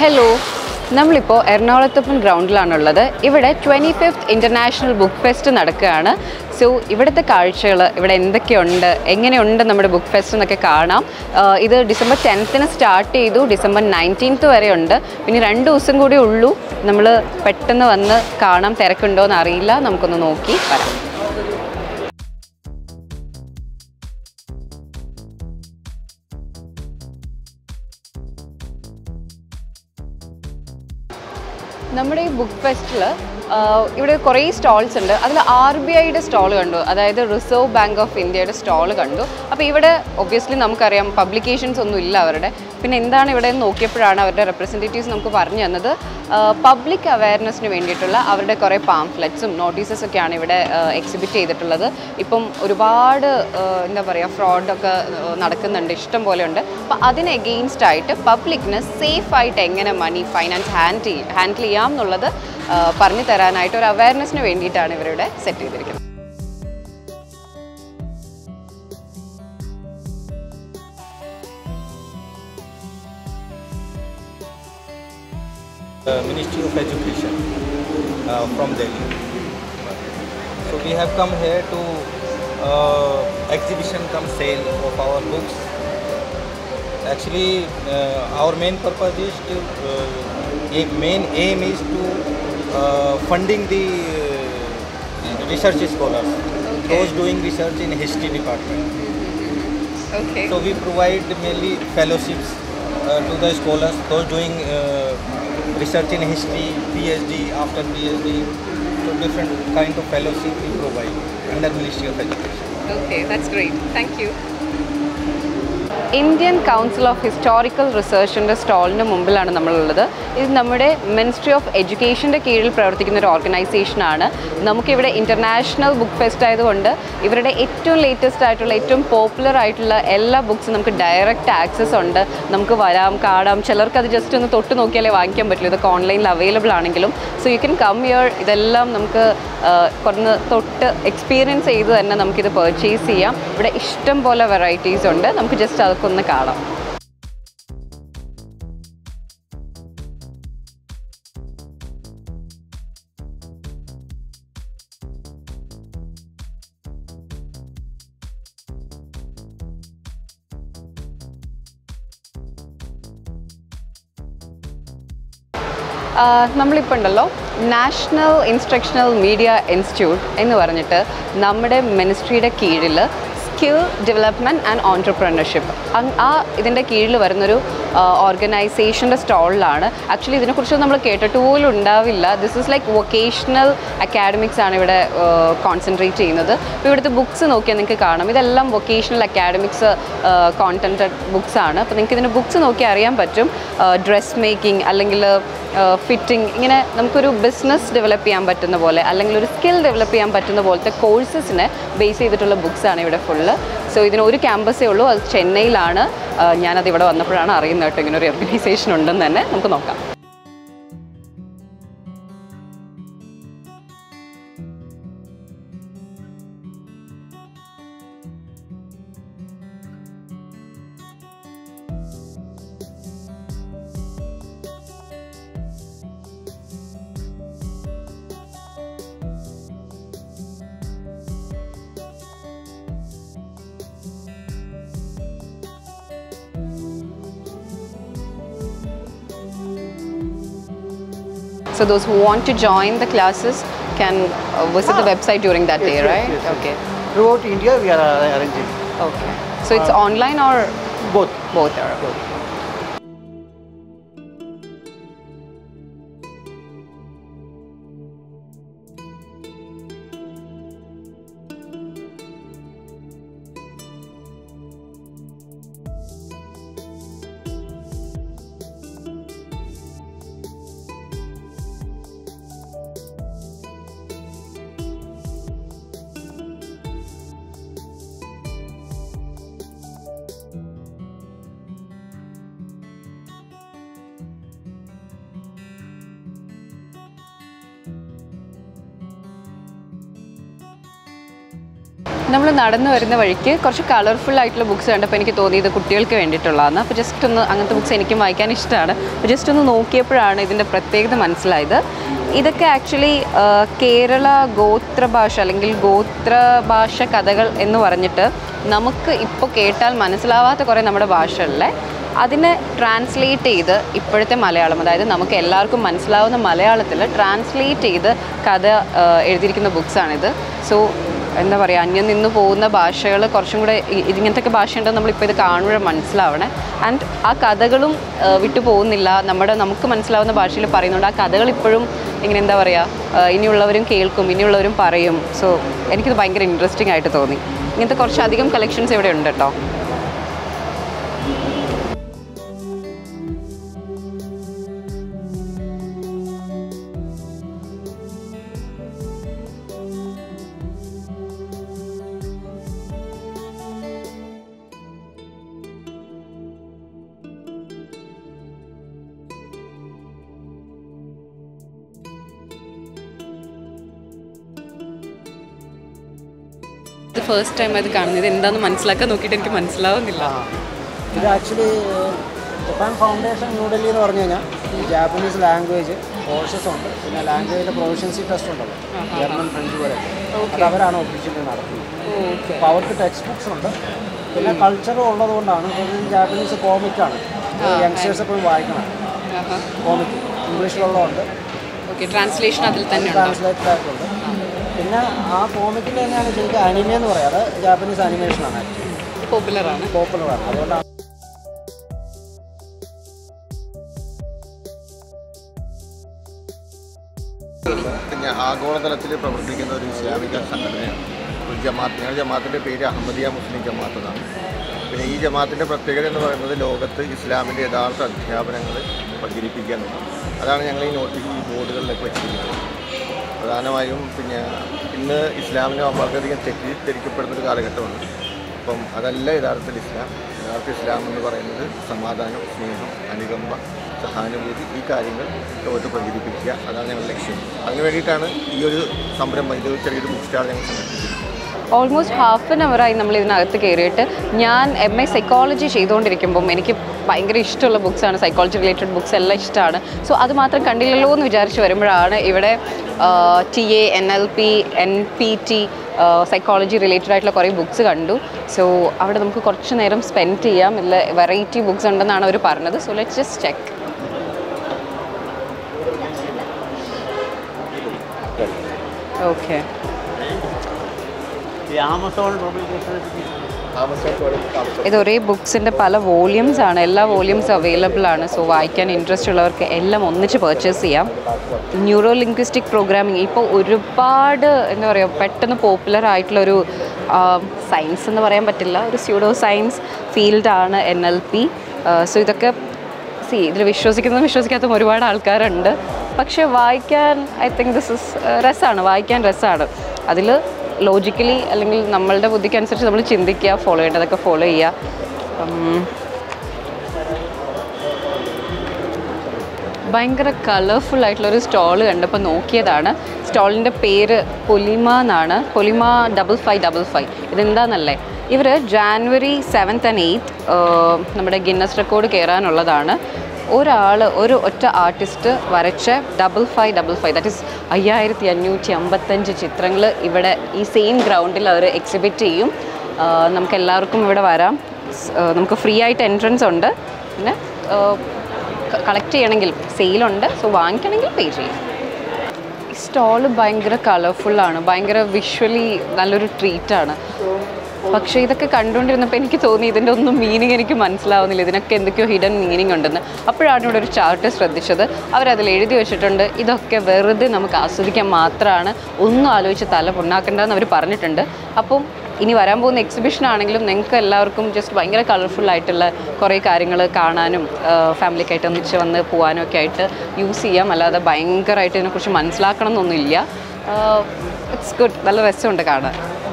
Hello നമ്മളിപ്പോൾ എറണാകുളത്തപ്പൻ ഗ്രൗണ്ടിലാണുള്ളത് ഇവിടെ twenty fifth international book fest നടക്കുകയാണ് സോ ഇവിടുത്തെ കാഴ്ചകൾ ഇവിടെ എന്തൊക്കെയുണ്ട് എങ്ങനെയുണ്ട് നമ്മുടെ ബുക്ക് ഫെസ്റ്റ് എന്നൊക്കെ കാണാം ആഹ് ഇത് ഡിസംബർ ടെൻത്തിന് സ്റ്റാർട്ട് ചെയ്തു ഡിസംബർ നയൻറ്റീൻത്ത് വരെ ഉണ്ട് പിന്നെ രണ്ട് ദിവസം കൂടി ഉള്ളൂ നമ്മൾ പെട്ടെന്ന് വന്ന് കാണാം തിരക്കുണ്ടോ എന്ന് അറിയില്ല നമുക്കൊന്ന് നോക്കി വരാം നമ്മുടെ ഈ ബുക്ക് ഫെസ്റ്റിൽ ഇവിടെ കുറേ സ്റ്റോൾസ് ഉണ്ട് അതിൽ ആർ ബി ഐയുടെ സ്റ്റോൾ കണ്ടു അതായത് റിസർവ് ബാങ്ക് ഓഫ് ഇന്ത്യയുടെ സ്റ്റോൾ കണ്ടു അപ്പോൾ ഇവിടെ ഒബ്വിയസ്ലി നമുക്കറിയാം പബ്ലിക്കേഷൻസ് ഒന്നും ഇല്ല അവരുടെ പിന്നെ എന്താണ് ഇവിടെ എന്ന് നോക്കിയപ്പോഴാണ് അവരുടെ റെപ്രസെൻറ്റേറ്റീവ്സ് നമുക്ക് പറഞ്ഞു തന്നത് പബ്ലിക് അവയർനെസ്സിന് വേണ്ടിയിട്ടുള്ള അവരുടെ കുറേ പാംഫ്ലെറ്റ്സും നോട്ടീസസ് ഒക്കെയാണ് ഇവിടെ എക്സിബിറ്റ് ചെയ്തിട്ടുള്ളത് ഇപ്പം ഒരുപാട് ആ, എന്താ പറയുക ഫ്രോഡൊക്കെ നടക്കുന്നുണ്ട് ഇഷ്ടം പോലെ ഉണ്ട് അപ്പോൾ അതിന് എഗെയിൻസ്റ്റ് ആയിട്ട് പബ്ലിക്കിന് സേഫ് ആയിട്ട് എങ്ങനെ മണി ഫൈനാൻസ് ഹാൻഡിൽ ഹാൻഡിൽ ചെയ്യാം എന്നുള്ളത് ആ, പറഞ്ഞു തരാനായിട്ട് ഒരു അവയർനെസ്സിന് വേണ്ടിയിട്ടാണ് ഇവരിവിടെ സെറ്റ് ചെയ്തിരിക്കുന്നത് the Ministry of Education uh, from Delhi. So we have come here to uh, exhibition come sale of our books. Actually, uh, our main purpose is to uh, a main aim is to uh, funding the uh, research scholars, those doing research in history department. Okay So we provide mainly fellowships uh, to the scholars, those doing uh, research in history, PhD, after PhD. So different kind of fellowship we provide under Ministry of Education. Okay that's great thank you Indian Council of Historical റിസർച്ചിൻ്റെ സ്റ്റോളിൻ്റെ മുമ്പിലാണ് നമ്മളുള്ളത് ഇത് നമ്മുടെ ministry of എഡ്യൂക്കേഷൻ്റെ കീഴിൽ പ്രവർത്തിക്കുന്ന ഒരു ഓർഗനൈസേഷനാണ് നമുക്കിവിടെ ഇൻ്റർനാഷണൽ ബുക്ക് ഫെസ്റ്റ് ആയതുകൊണ്ട് ഇവരുടെ ഏറ്റവും ലേറ്റസ്റ്റ് ആയിട്ടുള്ള ഏറ്റവും പോപ്പുലർ ആയിട്ടുള്ള എല്ലാ ബുക്സും നമുക്ക് ഡയറക്റ്റ് ആക്സസ് ഉണ്ട് നമുക്ക് വരാം കാണാം ചിലർക്ക് അത് ജസ്റ്റ് ഒന്ന് തൊട്ട് നോക്കിയാലേ വാങ്ങിക്കാൻ പറ്റുള്ളൂ ഇതൊക്കെ ഓൺലൈനിൽ അവൈലബിൾ ആണെങ്കിലും so you can come here ഇതെല്ലാം നമുക്ക് കുറഞ്ഞ് തൊട്ട് എക്സ്പീരിയൻസ് ചെയ്ത് തന്നെ നമുക്കിത് പർച്ചേസ് ചെയ്യാം ഇവിടെ ഇഷ്ടം പോലെ വെറൈറ്റീസ് ഉണ്ട് നമുക്ക് ജസ്റ്റ് അതൊക്കെ ഒന്ന് കാണാം നമ്മളിപ്പോൾ ഉണ്ടല്ലോ നാഷണൽ ഇൻസ്ട്രക്ഷണൽ മീഡിയ ഇൻസ്റ്റിറ്റ്യൂട്ട് എന്ന് പറഞ്ഞിട്ട് നമ്മുടെ മിനിസ്ട്രിയുടെ കീഴിൽ സ്കിൽ ഡെവലപ്മെൻറ്റ് ആൻഡ് ഓൺടർപ്രണർഷിപ്പ് ആ ഇതിൻ്റെ കീഴിൽ വരുന്നൊരു ഓർഗനൈസേഷൻ്റെ സ്റ്റോളിലാണ് ആക്ച്വലി ഇതിനെക്കുറിച്ച് നമ്മൾ കേട്ടിട്ട് പോലും ഉണ്ടാവില്ല this is like vocational academics ആണ് ഇവിടെ കോൺസെൻട്രേറ്റ് ചെയ്യുന്നത് അപ്പോൾ ഇവിടുത്തെ ബുക്സ് നോക്കിയാൽ നിങ്ങൾക്ക് കാണാം ഇതെല്ലാം വൊക്കേഷണൽ അക്കാഡമിക്സ് കോണ്ടൻറ്റഡ് ബുക്സ് ആണ് അപ്പോൾ നിങ്ങൾക്ക് ഇതിൻ്റെ ബുക്സ് നോക്കി അറിയാൻ പറ്റും ഡ്രസ് മേക്കിംഗ് അല്ലെങ്കിൽ ഫിറ്റിംഗ് ഇങ്ങനെ നമുക്കൊരു ബിസിനസ് ഡെവലപ്പ് ചെയ്യാൻ പറ്റുന്ന പോലെ അല്ലെങ്കിൽ ഒരു സ്കിൽ ഡെവലപ്പ് ചെയ്യാൻ പറ്റുന്ന പോലത്തെ കോഴ്സസിനെ ബേസ് ചെയ്തിട്ടുള്ള ബുക്സ് ആണ് ഇവിടെ ഫുള്ള് സോ ഇതിന് ഒരു ക്യാമ്പസേ ഉള്ളൂ അത് ചെന്നൈയിലാണ് ആ, ഞാനത് ഇവിടെ വന്നപ്പോഴാണ് അറിയുന്നത് കേട്ടോ ഇങ്ങനെ ഒരു ഓർഗനൈസേഷൻ ഉണ്ടെന്ന് തന്നെ നമുക്ക് നോക്കാം So those who want to join the classes can uh, visit the Ah. website during that day, Yes, yes, right? yes, yes. Okay. Throughout India, we are uh, arranging Okay. So it's Uh, online or both. both are? both. നമ്മൾ നടന്നു വരുന്ന വഴിക്ക് കുറച്ച് colourful ആയിട്ടുള്ള books കണ്ടപ്പോൾ എനിക്ക് തോന്നിയത് കുട്ടികൾക്ക് വേണ്ടിയിട്ടുള്ളതാണ് അപ്പോൾ ജസ്റ്റ് ഒന്ന് അങ്ങനത്തെ ബുക്സ് എനിക്കും വായിക്കാൻ ഇഷ്ടമാണ് അപ്പോൾ ജസ്റ്റ് ഒന്ന് നോക്കിയപ്പോഴാണ് ഇതിൻ്റെ പ്രത്യേകത മനസ്സിലായത് ഇതൊക്കെ ആക്ച്വലി കേരള ഗോത്ര ഭാഷ അല്ലെങ്കിൽ ഗോത്ര ഭാഷ കഥകൾ എന്ന് പറഞ്ഞിട്ട് നമുക്ക് ഇപ്പോൾ കേട്ടാൽ മനസ്സിലാവാത്ത കുറേ നമ്മുടെ ഭാഷകളിലെ അതിനെ ട്രാൻസ്ലേറ്റ് ചെയ്ത് ഇപ്പോഴത്തെ മലയാളം അതായത് നമുക്ക് എല്ലാവർക്കും മനസ്സിലാവുന്ന മലയാളത്തിൽ ട്രാൻസ്ലേറ്റ് ചെയ്ത് കഥ ആ, എഴുതിയിരിക്കുന്ന ബുക്സാണിത് സോ എന്താ പറയുക അന്യം നിന്ന് പോകുന്ന ഭാഷകൾ കുറച്ചും കൂടെ ഇ- ഇതിങ്ങനത്തെ ഭാഷയുണ്ടെന്ന് നമ്മളിപ്പോൾ ഇത് കാണുമ്പോൾ മനസ്സിലാവണേ ആൻഡ് ആ കഥകളും ആ, വിട്ടു പോകുന്നില്ല നമ്മുടെ നമുക്ക് മനസ്സിലാവുന്ന ഭാഷയിൽ പറയുന്നുണ്ട് ആ കഥകൾ ഇപ്പോഴും ഇങ്ങനെ എന്താ പറയുക ആ, ഇനിയുള്ളവരും കേൾക്കും ഇനിയുള്ളവരും പറയും സോ എനിക്കിത് ഭയങ്കര ഇൻട്രസ്റ്റിംഗ് ആയിട്ട് തോന്നി ഇങ്ങനത്തെ കുറച്ചധികം കളക്ഷൻസ് ഇവിടെ ഉണ്ട് കേട്ടോ ഇത് ഫസ്റ്റ് ടൈം അത് കാണുന്നത് എന്താണെന്ന് മനസ്സിലാക്കാൻ നോക്കിയിട്ട് എനിക്ക് മനസ്സിലാവുന്നില്ല ഇത് ആക്ച്വലി ജപ്പാൻ ഫൗണ്ടേഷൻ ന്യൂഡൽഹി എന്ന് പറഞ്ഞു കഴിഞ്ഞാൽ ജാപ്പനീസ് ലാംഗ്വേജ് കോഴ്സസ് ഉണ്ട് പിന്നെ ലാംഗ്വേജിൻ്റെ പ്രൊഫഷൻസി ടെസ്റ്റ് ഉണ്ടല്ലോ ജർമ്മൻ ഫ്രഞ്ച് പോലെ അത് അവരാണ് ഒഫീഷ്യലി നടത്തുന്നത് ഓക്കെ അപ്പോൾ അവർക്ക് ടെക്സ്റ്റ് ബുക്സ് ഉണ്ട് പിന്നെ കൾച്ചറും ഉള്ളതുകൊണ്ടാണ് ഇത് ജാപ്പനീസ് കോമിക്കാണ് യങ്സ്റ്റേഴ്സ് എപ്പോഴും വായിക്കണം കോമിക് ഇംഗ്ലീഷിലുള്ളതുണ്ട് ഓക്കെ ട്രാൻസ്ലേഷൻ അതിൽ തന്നെ ഉണ്ടോ ട്രാൻസ്ലേറ്റഡ് ആയിട്ടുണ്ട് പിന്നെ ആ കോമിക്കിൽ തന്നെയാണ് ശരിക്കും അനിമ എന്ന് പറയുക അത് ജാപ്പനീസ് അനിമേഷനാണ് ആക്ച്വലി പോപ്പുലറാണ് പോപ്പുലറാണ് അതുകൊണ്ടാണ് പിന്നെ ആഗോളതലത്തിൽ പ്രവർത്തിക്കുന്ന ഒരു ഇസ്ലാമിക സംഘടനയാണ് ഒരു ജമാഅത്ത് ഞങ്ങളുടെ ജമാഅത്തിൻ്റെ പേര് അഹമ്മദിയ മുസ്ലിം ജമാഅത്ത് എന്നാണ് പിന്നെ ഈ ജമാഅത്തിൻ്റെ പ്രത്യേകത എന്ന് പറയുന്നത് ലോകത്ത് ഇസ്ലാമിൻ്റെ യഥാർത്ഥ അധ്യാപനങ്ങൾ പ്രചരിപ്പിക്കുക എന്നുള്ളതാണ് അതാണ് ഞങ്ങൾ ഈ നോട്ടീസ് ഈ ബോർഡുകളിലൊക്കെ വെച്ചിരിക്കുന്നത് പ്രധാനമായും പിന്നെ ഇന്ന് ഇസ്ലാമിനെ വളരെയധികം തെറ്റിദ്ധരിക്കപ്പെടുന്ന ഒരു കാലഘട്ടമാണ് അപ്പം അതല്ല യഥാർത്ഥത്തിൽ ഇസ്ലാം യഥാർത്ഥ ഇസ്ലാം എന്ന് പറയുന്നത് സമാധാനം സ്നേഹം അനുകമ്പ സഹാനുഭൂതി ഈ കാര്യങ്ങൾ ലോകത്ത് പ്രചരിപ്പിക്കുക അതാണ് ഞങ്ങളുടെ ലക്ഷ്യം അതിന് വേണ്ടിയിട്ടാണ് ഈ ഒരു സംരംഭം ഇത് ചെറിയൊരു ബുക്ക് സ്റ്റാൾ ഞങ്ങൾ സംഘടിപ്പിച്ചത് ഓൾമോസ്റ്റ് ഹാഫ് ആൻ അവറായി നമ്മൾ ഇതിനകത്ത് കയറിയിട്ട് ഞാൻ എം എ സൈക്കോളജി ചെയ്തുകൊണ്ടിരിക്കുമ്പം എനിക്ക് ഭയങ്കര ഇഷ്ടമുള്ള ബുക്സാണ് സൈക്കോളജി റിലേറ്റഡ് ബുക്സ് എല്ലാം ഇഷ്ടമാണ് സോ അത് മാത്രം കണ്ടില്ലല്ലോ എന്ന് വിചാരിച്ച് വരുമ്പോഴാണ് ഇവിടെ T A N L P N P T psychology related ആയിട്ടുള്ള കുറേ ബുക്സ് കണ്ടു സോ അവിടെ നമുക്ക് കുറച്ച് നേരം സ്പെൻഡ് ചെയ്യാം ഇല്ല വെറൈറ്റി ബുക്സ് ഉണ്ടെന്നാണ് അവർ പറഞ്ഞത് so let's just check okay ഈ ആമസോൺ പബ്ലിക്കേഷൻ ഇത് ഒരേ ബുക്സിൻ്റെ പല വോള്യൂംസ് ആണ് എല്ലാ വോള്യൂംസ് അവൈലബിൾ ആണ് സോ വായിക്കാൻ ഇൻട്രസ്റ്റ് ഉള്ളവർക്ക് എല്ലാം ഒന്നിച്ച് പർച്ചേസ് ചെയ്യാം ന്യൂറോ ലിംഗ്വിസ്റ്റിക് പ്രോഗ്രാമിംഗ് ഇപ്പോൾ ഒരുപാട് എന്താ പറയുക പെട്ടെന്ന് പോപ്പുലർ ആയിട്ടുള്ളൊരു സയൻസ് എന്ന് പറയാൻ പറ്റില്ല ഒരു സ്യൂഡോ സയൻസ് ഫീൽഡാണ് എൻ എൽ പി സോ ഇതൊക്കെ സി ഇതിൽ വിശ്വസിക്കുന്നതും വിശ്വസിക്കാത്തതും ഒരുപാട് ആൾക്കാരുണ്ട് പക്ഷേ വായിക്കാൻ ഐ തിങ്ക് ദിസ് ഇസ് രസമാണ് വായിക്കാൻ രസമാണ് അതിൽ ലോജിക്കലി അല്ലെങ്കിൽ നമ്മളുടെ ബുദ്ധിക്ക് അനുസരിച്ച് നമ്മൾ ചിന്തിക്കുക ഫോളോ ചെയ്യേണ്ടതൊക്കെ ഫോളോ ചെയ്യുക ഉം. ഭയങ്കര കളർഫുൾ ആയിട്ടുള്ള ഒരു സ്റ്റോൾ കണ്ടപ്പോൾ നോക്കിയതാണ് സ്റ്റോളിൻ്റെ പേര് പൊലിമ എന്നാണ് Polima double five double five ഇതെന്താണെന്നല്ലേ ഇവർ ജാനുവരി സെവൻത്ത് ആൻഡ് എയ്ത്ത് നമ്മുടെ ഗിന്നസ് റെക്കോർഡ് കയറാനുള്ളതാണ് ഒരാൾ ഒരു ഒറ്റ ആർട്ടിസ്റ്റ് വരച്ച double five double five that is അയ്യായിരത്തി അഞ്ഞൂറ്റി അമ്പത്തഞ്ച് ചിത്രങ്ങൾ ഇവിടെ ഈ സെയിം ഗ്രൗണ്ടിൽ അവർ എക്സിബിറ്റ് ചെയ്യും ആ, നമുക്ക് എല്ലാവർക്കും ഇവിടെ വരാം സ്- ആ, നമുക്ക് ഫ്രീ ആയിട്ട് എൻട്രൻസ് ഉണ്ട് പിന്നെ കളക്ട് ചെയ്യണമെങ്കിൽ സെയിലുണ്ട് സോ വാങ്ങിക്കണമെങ്കിൽ പേ ചെയ്യും ഈ സ്റ്റോള് ഭയങ്കര കളർഫുള്ളാണ് ഭയങ്കര വിഷ്വലി നല്ലൊരു ട്രീറ്റാണ് പക്ഷേ ഇതൊക്കെ കണ്ടുകൊണ്ടിരുന്നപ്പോൾ എനിക്ക് തോന്നി ഇതിൻ്റെ ഒന്നും മീനിങ് എനിക്ക് മനസ്സിലാവുന്നില്ല ഇതിനൊക്കെ എന്തൊക്കെയോ ഹിഡൻ മീനിങ് ഉണ്ടെന്ന് അപ്പോഴാണ് ഇവിടെ ഒരു ചാർട്ട് ശ്രദ്ധിച്ചത് അവരതിൽ എഴുതി വെച്ചിട്ടുണ്ട് ഇതൊക്കെ വെറുതെ നമുക്ക് ആസ്വദിക്കാൻ മാത്രമാണ് ഒന്നും ആലോചിച്ച് തല പുണ്ണാക്കണ്ടെന്ന് അവർ പറഞ്ഞിട്ടുണ്ട് അപ്പം ഇനി വരാൻ പോകുന്ന എക്സിബിഷൻ ആണെങ്കിലും നിങ്ങൾക്ക് എല്ലാവർക്കും ജസ്റ്റ് ഭയങ്കര കളർഫുൾ ആയിട്ടുള്ള കുറേ കാര്യങ്ങൾ കാണാനും ഫാമിലിക്കായിട്ട് ഒന്നിച്ച് വന്ന് പോകാനും ഒക്കെ ആയിട്ട് യൂസ് ചെയ്യാം അല്ലാതെ ഭയങ്കരമായിട്ട് ഇതിനെക്കുറിച്ച് മനസ്സിലാക്കണം എന്നൊന്നുമില്ല ഇറ്റ്സ് ഗുഡ് നല്ല രസമുണ്ട് കാണാൻ